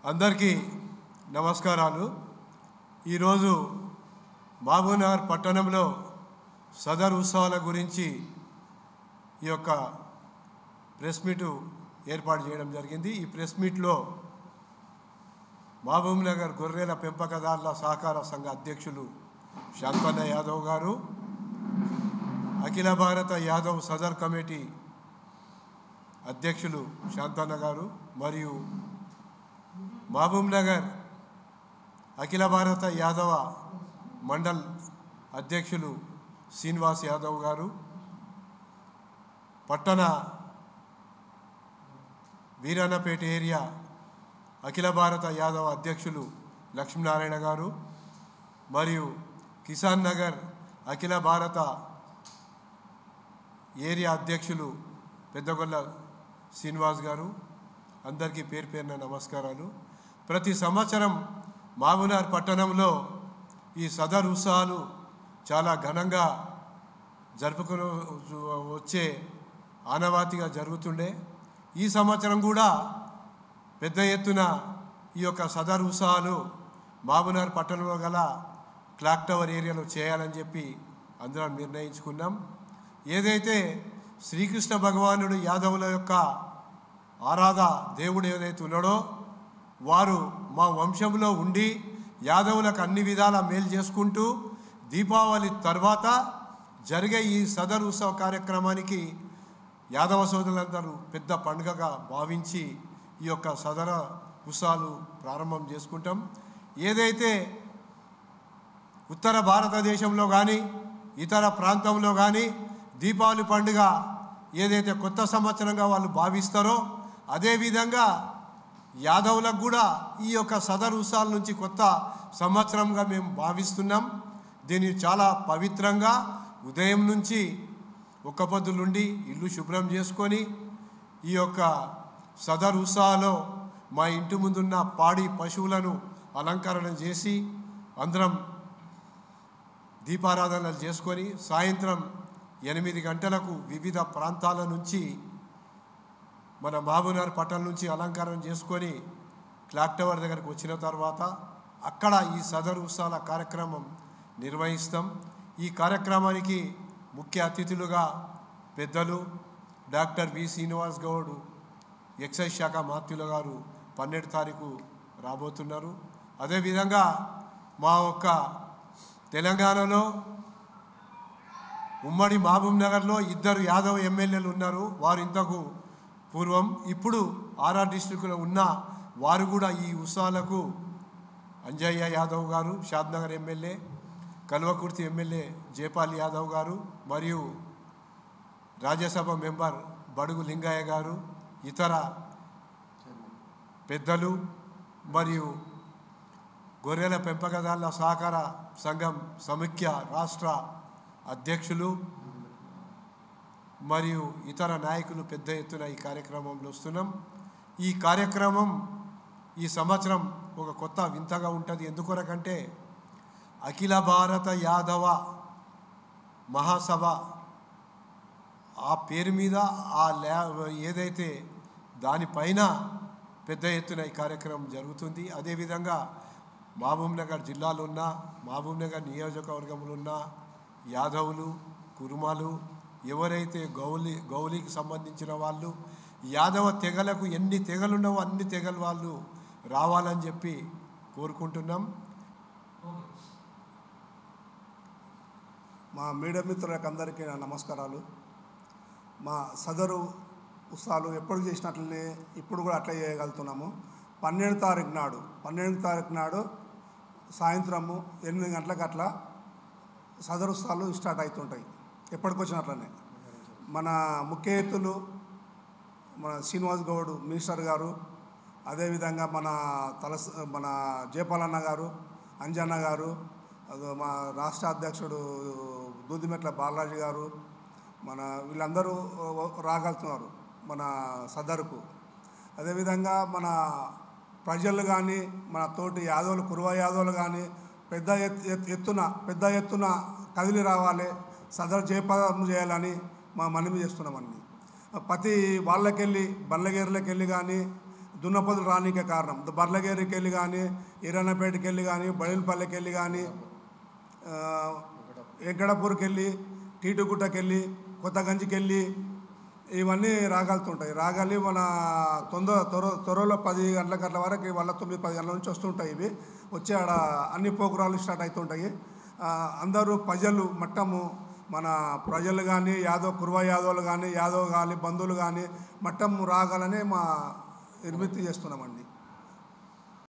అందరికీ నమస్కారాలు ఈరోజు మహబూబ్నగర్ పట్టణంలో సదర్ ఉత్సవాల గురించి ఈ యొక్క ప్రెస్ మీటు ఏర్పాటు చేయడం జరిగింది ఈ ప్రెస్ మీట్లో మహబూబ్నగర్ గొర్రెల పెంపకదారుల సహకార సంఘ అధ్యక్షులు శాంతన్న యాదవ్ గారు అఖిల భారత యాదవ్ సదర్ కమిటీ అధ్యక్షులు శాంతన్న గారు మరియు మహబూబ్ నగర్ అఖిల భారత యాదవ మండల్ అధ్యక్షులు శ్రీనివాస్ యాదవ్ గారు పట్టణ వీరన్నపేట ఏరియా అఖిల భారత యాదవ అధ్యక్షులు లక్ష్మీనారాయణ గారు మరియు కిసాన్ నగర్ అఖిల భారత ఏరియా అధ్యక్షులు పెద్దగొల్ల శ్రీనివాస్ గారు అందరికీ పేరు పేరున నమస్కారాలు ప్రతి సంవత్సరం మాగునార్ పట్టణంలో ఈ సదర్ ఉత్సవాలు చాలా ఘనంగా జరుపుకుని వచ్చే ఆనవాతిగా జరుగుతుండే ఈ సంవత్సరం కూడా పెద్ద ఎత్తున ఈ యొక్క సదర్ ఉత్సవాలు మాబునార్ పట్టణంలో గల క్లాక్ టవర్ ఏరియాలో చేయాలని చెప్పి అందరం నిర్ణయించుకున్నాం ఏదైతే శ్రీకృష్ణ భగవానుడు యాదవుల యొక్క ఆరాధ దేవుడు ఏదైతే ఉన్నాడో వారు మా వంశంలో ఉండి యాదవులకు అన్ని విధాల మేలు చేసుకుంటూ దీపావళి తర్వాత జరిగే ఈ సదర్ ఉత్సవ కార్యక్రమానికి యాదవ సోదరులందరూ పెద్ద పండుగగా భావించి ఈ యొక్క సదర ఉత్సవాలు ప్రారంభం చేసుకుంటాం ఏదైతే ఉత్తర భారతదేశంలో కానీ ఇతర ప్రాంతంలో కానీ దీపావళి పండుగ ఏదైతే కొత్త సంవత్సరంగా వాళ్ళు భావిస్తారో అదేవిధంగా యాదవులకు కూడా ఈ యొక్క సదర్ ఉత్సవాల నుంచి కొత్త సంవత్సరంగా మేము భావిస్తున్నాం దీన్ని చాలా పవిత్రంగా ఉదయం నుంచి ఒక్క పొద్దులుండి ఇల్లు శుభ్రం చేసుకొని ఈ యొక్క సదర్ ఉత్సవాలో మా ఇంటి ముందున్న పాడి పశువులను అలంకరణ చేసి అందరం దీపారాధనలు చేసుకొని సాయంత్రం ఎనిమిది గంటలకు వివిధ ప్రాంతాల నుంచి మన మహబూబ్నగర్ పట్టణం నుంచి అలంకరణ చేసుకొని క్లాక్ టవర్ దగ్గరకు వచ్చిన తర్వాత అక్కడ ఈ సదరు ఉత్సవాల కార్యక్రమం నిర్వహిస్తాం ఈ కార్యక్రమానికి ముఖ్య అతిథులుగా పెద్దలు doctor V Srinivas Goud excise శాఖ మాత్యుల గారు పన్నెండు తారీఖు రాబోతున్నారు అదేవిధంగా మా యొక్క తెలంగాణలో ఉమ్మడి మహబూబ్ నగర్లో ఇద్దరు యాదవ్ ఎమ్మెల్యేలు ఉన్నారు వారు ఇంతకు పూర్వం ఇప్పుడు ఆర్ఆర్ డిస్టిక్లో ఉన్న వారు కూడా ఈ ఉత్సవాలకు అంజయ్య యాదవ్ గారు షాద్నగర్ ఎమ్మెల్యే కల్వకుర్తి ఎమ్మెల్యే జయపాల్ యాదవ్ గారు మరియు రాజ్యసభ మెంబర్ బడుగు లింగయ్య గారు ఇతర పెద్దలు మరియు గొర్రెల పెంపకదారుల సహకార సంఘం సమైక్య రాష్ట్ర అధ్యక్షులు మరియు ఇతర నాయకులు పెద్ద ఎత్తున ఈ కార్యక్రమంలో వస్తున్నాం ఈ కార్యక్రమం ఈ సంవత్సరం ఒక కొత్త వింతగా ఉంటుంది ఎందుకొరకంటే అఖిల భారత యాదవ మహాసభ ఆ పేరు మీద ఆ ల్యా ఏదైతే దానిపైన పెద్ద ఎత్తున ఈ కార్యక్రమం జరుగుతుంది అదేవిధంగా మహబూబ్ నగర్ జిల్లాలో ఉన్న మహబూబ్ నగర్ నియోజకవర్గంలో ఉన్న యాదవులు కురుమలు ఎవరైతే గౌలి గౌలికి సంబంధించిన వాళ్ళు యాదవ తెగలకు ఎన్ని తెగలున్నావో అన్ని తెగల వాళ్ళు రావాలని చెప్పి కోరుకుంటున్నాం మా మీడియా మిత్రులకు అందరికీ నా నమస్కారాలు మా సదరు ఉత్సవాలు ఎప్పుడు చేసినట్లనే ఇప్పుడు కూడా అట్లా చేయగలుగుతున్నాము పన్నెండు తారీఖు నాడు పన్నెండు తారీఖు నాడు సాయంత్రము ఎనిమిది గంటలకు అట్లా సదరు ఉత్సవాలు స్టార్ట్ అవుతుంటాయి ఎప్పటికొచ్చినట్లనే మన ముఖ్య ఎత్తులు మన శ్రీనివాస్ గౌడ్ మినిస్టర్ గారు అదేవిధంగా మన తలస్ మన జయపాలన్న గారు అంజన్న గారు అదో మా రాష్ట్ర అధ్యక్షుడు దూదిమెట్ల బాలాజీ గారు మన వీళ్ళందరూ రాగలుగుతున్నారు మన సదరుకు అదేవిధంగా మన ప్రజలు కానీ మన తోటి యాదవులు కురువ యాదవులు కానీ పెద్ద ఎత్ ఎత్- ఎత్తున పెద్ద ఎత్తున కదిలి రావాలి సదరు జయపదం చేయాలని మా మనవి చేస్తున్నామండి ప్రతి వాళ్ళకెళ్ళి బండ్లగేర్లకి వెళ్ళి కానీ దున్నపదులు రానికే కారణం బర్లగేరికి వెళ్ళి కానీ ఈరన్నపేటకి వెళ్ళి కానీ బడిలపల్లికి వెళ్ళి కానీ ఆ, వెంకటాపూర్కి వెళ్ళి టీటుగుట్టకి వెళ్ళి కొత్తగంజికి వెళ్ళి ఇవన్నీ రాగాలుతుంటాయి రాగాలి మన తొందర త్వర త్వరలో పది గంటల గంటల వరకు వాళ్ళ తొమ్మిది పది గంటల నుంచి వస్తుంటాయి ఇవి వచ్చి ఆడ అన్ని ప్రోగ్రాలు స్టార్ట్ అవుతుంటాయి ఆ, అందరూ ప్రజలు మట్టము మన ప్రజలు కానీ యాదవ్ కుర్వ యాదవులు కానీ యాదవ్ కానీ బంధువులు కానీ మట్టం రాగాలనే మా నిర్మితి చేస్తున్నామండి